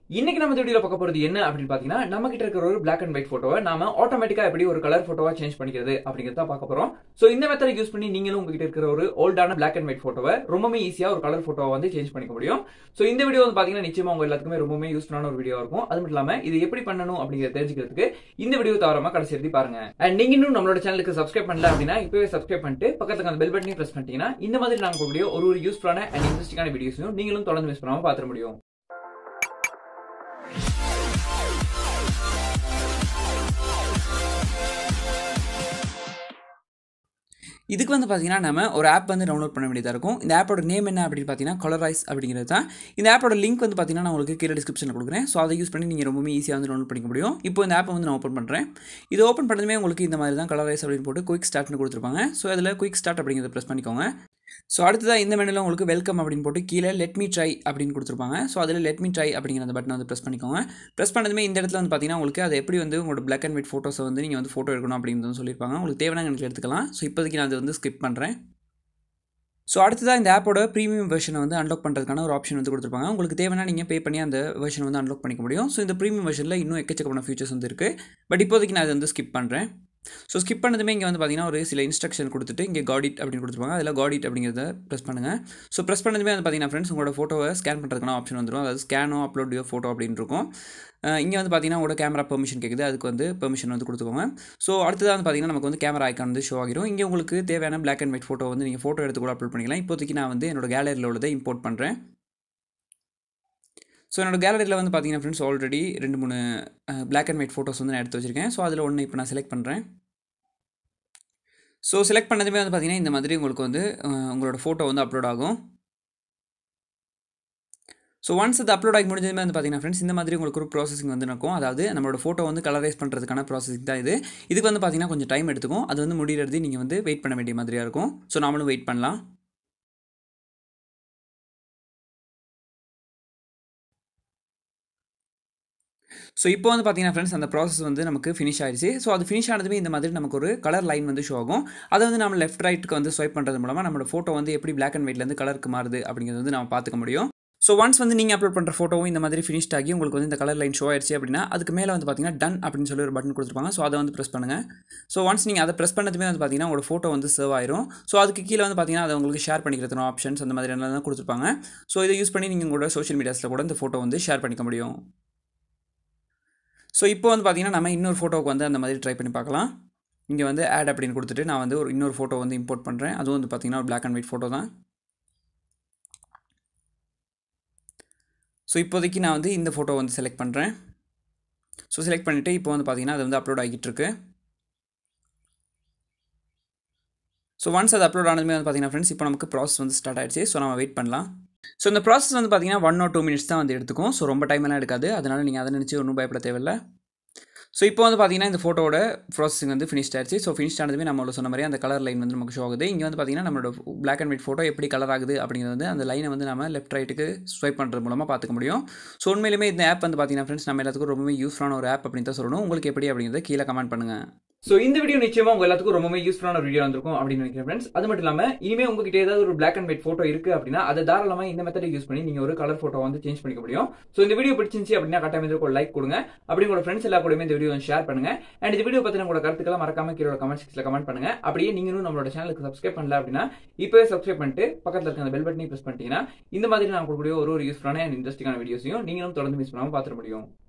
இன்னைக்கு நம்ம வீடியோல பார்க்க போறது என்ன அப்படின்னு பாத்தீங்கன்னா நம்ம கிட்ட இருக்கிற ஒரு பிளாக் அண்ட் ஒயிட் போட்டோவை நாம ஆட்டோமேட்டிக்கா எப்படி ஒரு கலர் போட்டோவா சேஞ்ச் பண்ணிக்கிறது அப்படிங்கறத பார்க்க போறோம் சோ இந்த மெத்தட் யூஸ் பண்ணி நீங்களும் உங்ககிட்ட இருக்கிற ஒரு ஓல்டான பிளாக் அண்ட் ஒயிட் போட்டோவை ரொம்பவே ஈஸியா ஒரு கலர் போட்டோவை வந்து சேஞ்ச் பண்ணிக்க முடியும் சோ இந்த வீடியோ வந்து பாத்தீங்கன்னா நிச்சயமா உங்க எல்லாத்துக்குமே ரொம்பவே யூஸ்ஃபுல்லான ஒரு வீடியோ இருக்கும் அது மட்டும் இல்லாம இது எப்படி பண்ணணும் அப்படிங்கறத தெரிஞ்சுக்கிறதுக்கு இந்த வீடியோ தவறாம கடைசி எழுதி பாருங்க அண்ட் நீங்க இன்னும் நம்மளோட சேனலுக்கு சப்ஸ்கிரைப் பண்ணல அப்படின்னா இப்பவே சப்ஸ்கிரைப் பண்ணிட்டு பக்கத்துல அந்த பெல் பட்டனையும் பிரஸ் பண்ணிட்டீங்கன்னா இந்த மாதிரி நாங்க கூடிய ஒரு ஒரு யூஸ்ஃபுல்லான அண்ட் இன்ட்ரெஸ்டிங்கான வீடியோஸையும் நீங்களும் தொடர்ந்து மிஸ் பண்ணாம பாத்துற முடியும் இதுக்கு வந்து பார்த்தீங்கன்னா நம்ம ஒரு ஆப் வந்து டவுன்லோட் பண்ண வேண்டியதாக இருக்கும் இந்த ஆப்போட நேம் என்ன அப்படின்னு பார்த்தீங்கன்னா கலரைஸ் அப்படிங்கிறது தான் இந்த ஆப்போட லிங்க் வந்து பார்த்தீங்கன்னா நான் உங்களுக்கு கீழே டிஸ்கிரிப்ஷனில் கொடுக்குறேன் ஸோ அதை யூஸ் பண்ணி நீங்கள் ரொம்பவே ஈஸியாக வந்து டவுன்லோட் பண்ணிக்க முடியும் இப்போ இந்த ஆப்பை வந்து நான் ஓப்பன் பண்ணுறேன் இது ஓப்பன் பண்ணதுமே உங்களுக்கு இந்த மாதிரி தான் கலரைஸ் அப்படின்னு போட்டு குயிக் ஸ்டார்ட்னு கொடுத்துருப்பாங்க ஸோ அதில் குயிக் ஸ்டார்ட் அப்படிங்கிறத ப்ரெஸ் பண்ணிக்கோங்க ஸோ அடுத்ததாக இந்த மெனுவில் உங்களுக்கு வெல்கம் அப்படின்னு போட்டு கீழே லெட் மீ ட்ரை அப்படின்னு கொடுத்துருப்பாங்க ஸோ அதில் லெட் மீ ட்ரை அப்படிங்கிற அந்த பட்டனை வந்து ப்ரெஸ் பண்ணிக்கோங்க ப்ரெஸ் பண்ணதுமே இந்த இடத்துல வந்து பார்த்தீங்கன்னா உங்களுக்கு அது எப்படி வந்து உங்களோட பிளாக் அண்ட் ஒயிட் ஃபோட்டோஸை வந்து நீங்கள் வந்து ஃபோட்டோ எடுக்கணும் அப்படின்னு வந்து சொல்லியிருப்பாங்க உங்களுக்கு தேவையான எனக்கு எடுத்துக்கலாம் ஸோ இப்போதைக்கு நான் அதை வந்து ஸ்கிப் பண்ணுறேன் ஸோ அடுத்ததாக இந்த ஆப்போட ப்ரீமியம் வெர்ஷனை வந்து அன்லாக் பண்ணுறதுக்கான ஒரு ஆப்ஷன் வந்து கொடுத்துருப்பாங்க உங்களுக்கு தேவைன்னா நீங்கள் பே பண்ணி அந்த வெர்ஷன் வந்து அன்லாக் பண்ணிக்க முடியும் ஸோ இந்த ப்ரீமியம் வெர்ஷனில் இன்னும் எக்கச்சக்கமான ஃபீச்சர்ஸ் வந்து இருக்குது பட் இப்போதைக்கு நான் அதை வந்து ஸ்கிப் பண்ணுறேன் ஸோ ஸ்கிப் பண்ணதுமே இங்கே வந்து பார்த்தீங்கன்னா ஒரு சில இன்ஸ்ட்ரக்ஷன் கொடுத்துட்டு இங்கே காடிட் அப்படின்னு கொடுத்துருப்பாங்க அதில் காடிட் அப்படிங்கிறத ப்ரெஸ் பண்ணுங்கள் ஸோ ப்ரெஸ் பண்ணதுமே வந்து பார்த்தீங்கன்னா ஃப்ரெண்ட்ஸ் உங்களோட ஃபோட்டோவை ஸ்கேன் பண்ணுறதுக்கான ஆப்ஷன் வந்துடும் அதாவது ஸ்கேனோ அப்லோட் யோ ஃபோட்டோ அப்படின்னு இருக்கும் இங்கே வந்து பார்த்தீங்கன்னா உங்களோட கேமரா பெர்மிஷன் கேட்குது அதுக்கு வந்து பெர்மிஷன் வந்து கொடுத்துக்கோங்க ஸோ அடுத்ததாக வந்து பார்த்தீங்கன்னா நமக்கு வந்து கேமரா ஐக்கான் வந்து ஷோ ஆகிரும் இங்கே உங்களுக்கு தேவையான பிளாக் அண்ட் ஒயிட் ஃபோட்டோ வந்து நீங்கள் ஃபோட்டோ எடுத்து கூட அப்லோட் பண்ணிக்கலாம் இப்போதைக்கு நான் வந்து என்னோட கேலரியில் உள்ளதை இம்போர்ட் பண்ணுறேன் ஸோ என்னோட கேலரியில் வந்து பார்த்தீங்கன்னா ஃப்ரெண்ட்ஸ் ஆல்ரெடி ரெண்டு மூணு பிளாக் அண்ட் ஒயிட் ஃபோட்டோஸ் வந்து நான் எடுத்து வச்சிருக்கேன் ஸோ அதில் ஒன்று இப்போ நான் செலக்ட் பண்ணுறேன் ஸோ செலக்ட் பண்ணதுமே வந்து பார்த்தீங்கன்னா இந்த மாதிரி உங்களுக்கு வந்து உங்களோட ஃபோட்டோ வந்து அப்லோட் ஆகும் ஸோ ஒன்ஸ் அது அப்லோட் ஆகி முடிஞ்சதுமே வந்து பார்த்தீங்கன்னா ஃப்ரெண்ட்ஸ் இந்த மாதிரி உங்களுக்கு ஒரு ப்ராசஸிங் வந்து நடக்கும் அதாவது நம்மளோட ஃபோட்டோ வந்து கலரைஸ் பண்ணுறதுக்கான ப்ராசஸிங் தான் இது இதுக்கு வந்து பார்த்தீங்கன்னா கொஞ்சம் டைம் எடுத்துக்கும் அது வந்து முடிகிறது நீங்கள் வந்து வெயிட் பண்ண வேண்டிய மாதிரியாக இருக்கும் ஸோ நாமளும் வெயிட் பண்ணலாம் ஸோ இப்போ வந்து பார்த்தீங்கன்னா ஃப்ரெண்ட்ஸ் அந்த ப்ராசஸ் வந்து நமக்கு ஃபினிஷ் ஆயிடுச்சு ஸோ அது ஃபினிஷ் ஆனதுமே இந்த மாதிரி நமக்கு ஒரு கலர் லைன் வந்து ஷோ ஆகும் அதை வந்து நம்ம லெஃப்ட் ரைட்டுக்கு வந்து ஸ்வைப் பண்ணுறது மூலமாக நம்மளோட ஃபோட்டோ வந்து எப்படி பிளாக் அண்ட் ஒயிட்லேருந்து கலருக்கு மாறுது அப்படிங்கிறது வந்து நம்ம பார்த்துக்க முடியும் ஸோ ஒன்ஸ் வந்து நீங்கள் அப்லோட் பண்ணுற ஃபோட்டோவும் இந்த மாதிரி ஃபினிஷ்ட் ஆகி உங்களுக்கு வந்து இந்த கலர் லைன் ஷோ ஆயிடுச்சு அப்படின்னா அதுக்கு மேலே வந்து பார்த்தீங்கன்னா டன் அப்படின்னு சொல்லி ஒரு பட்டன் கொடுத்துருப்பாங்க ஸோ அதை வந்து ப்ரெஸ் பண்ணுங்கள் ஸோ ஒன்ஸ் நீங்கள் அதை ப்ரெஸ் பண்ணதுமே வந்து பார்த்தீங்கன்னா உங்களோட ஃபோட்டோ வந்து சேவ் ஆயிரும் ஸோ அதுக்கு கீழே வந்து பார்த்தீங்கன்னா அதை உங்களுக்கு ஷேர் பண்ணிக்கிறதுன ஆப்ஷன்ஸ் அந்த மாதிரி எல்லாம் தான் கொடுத்துருப்பாங்க ஸோ இதை யூஸ் பண்ணி நீங்கள் உங்களோட சோஷியல் மீடியாஸில் கூட இந்த ஃபோட்டோ வந்து ஷேர் பண்ணிக்க முடியும் ஸோ இப்போ வந்து பார்த்தீங்கன்னா நம்ம இன்னொரு ஃபோட்டோவுக்கு வந்து அந்த மாதிரி ட்ரை பண்ணி பார்க்கலாம் இங்கே வந்து ஆட் அப்படின்னு கொடுத்துட்டு நான் வந்து ஒரு இன்னொரு ஃபோட்டோ வந்து இம்போர்ட் பண்ணுறேன் அதுவும் வந்து பார்த்தீங்கன்னா ஒரு பிளாக் அண்ட் ஒயிட் ஃபோட்டோ தான் ஸோ இப்போதைக்கு நான் வந்து இந்த ஃபோட்டோ வந்து செலக்ட் பண்ணுறேன் ஸோ செலக்ட் பண்ணிவிட்டு இப்போ வந்து பார்த்தீங்கன்னா அது வந்து அப்லோட் ஆகிட்டு இருக்கு ஸோ ஒன்ஸ் அது அப்லோட் ஆனதுமே வந்து பார்த்தீங்கன்னா ஃப்ரெண்ட்ஸ் இப்போ நமக்கு ப்ராசஸ் வந்து ஸ்டார்ட் ஆயிடுச்சு ஸோ நம்ம வெயிட் பண்ணலாம் ஸோ இந்த ப்ராசஸ் வந்து பார்த்தீங்கன்னா ஒன் ஆர் டூ மினிட்ஸ் தான் வந்து எடுத்துக்கும் ஸோ ரொம்ப டைம் எல்லாம் எடுக்காது அதனால் நீங்கள் அதை நினச்சி ஒன்றும் பயப்பட தேவையில்லை ஸோ இப்போ வந்து பார்த்தீங்கன்னா இந்த ஃபோட்டோட ப்ராசஸிங் வந்து ஃபினிஷ் ஆயிடுச்சு ஸோ ஃபினிஷ் ஆனதுமே நம்மளோட சொன்ன மாதிரி அந்த கலர் லைன் வந்து நமக்கு ஷோ ஆகுது இங்கே வந்து பார்த்தீங்கன்னா நம்மளோட பிளாக் அண்ட் ஒயிட் ஃபோட்டோ எப்படி கலர் ஆகுது அப்படிங்கிறது வந்து அந்த லைனை வந்து நம்ம லெஃப்ட் ரைட்டுக்கு ஸ்வைப் பண்ணுறது மூலமாக பார்த்துக்க முடியும் ஸோ உண்மையிலுமே இந்த ஆப் வந்து பார்த்தீங்கன்னா ஃப்ரெண்ட்ஸ் நம்ம எல்லாத்துக்கும் ரொம்பவே யூஸ்ஃபுல்லான ஒரு ஆப் அப்படின்னு தான் சொல்லணும் உங்களுக்கு எப்படி அப்படிங்கிறத கீழே கமெண்ட் பண்ணுங்கள் ஸோ இந்த வீடியோ நிச்சயமா உங்க எல்லாத்துக்கும் ரொம்பவே யூஸ்ஃபுல்லான ஒரு வீடியோ வந்திருக்கும் அப்படின்னு நினைக்கிறேன் ஃப்ரெண்ட்ஸ் அது மட்டும் இல்லாம இனிமே உங்ககிட்ட ஏதாவது ஒரு பிளாக் அண்ட் ஒயிட் ஃபோட்டோ இருக்கு அப்படின்னா அதை தாராளமா இந்த மெத்தடை யூஸ் பண்ணி நீங்க ஒரு கலர் ஃபோட்டோ வந்து சேஞ்ச் பண்ணிக்க முடியும் ஸோ இந்த வீடியோ பிடிச்சிருந்துச்சு அப்படின்னா கட்டாயம் ஒரு லைக் கொடுங்க அப்படி உங்களோட ஃப்ரெண்ட்ஸ் எல்லா கூடயுமே இந்த வீடியோ ஷேர் பண்ணுங்க அண்ட் இந்த வீடியோ பத்தின உங்களோட கருத்துக்களை மறக்காம கீழே கமெண்ட் செக்ஷன்ல கமெண்ட் பண்ணுங்க அப்படியே நீங்களும் நம்மளோட சேனலுக்கு சப்ஸ்கிரைப் பண்ணல அப்படின்னா இப்பவே சப்ஸ்கிரைப் பண்ணிட்டு பக்கத்துல இருக்க அந்த பெல் பட்டனை பிரஸ் பண்ணிட்டீங்கன்னா இந்த மாதிரி நான் கொடுக்கக்கூடிய ஒரு ஒரு யூஸ்ஃபுல்லான அண்ட் இன்ட்ரெஸ்டிங்கான வீடியோஸையும் நீங்களும் தொடர்ந்து மிஸ் பண்ணாம பார்த்துட முடியும்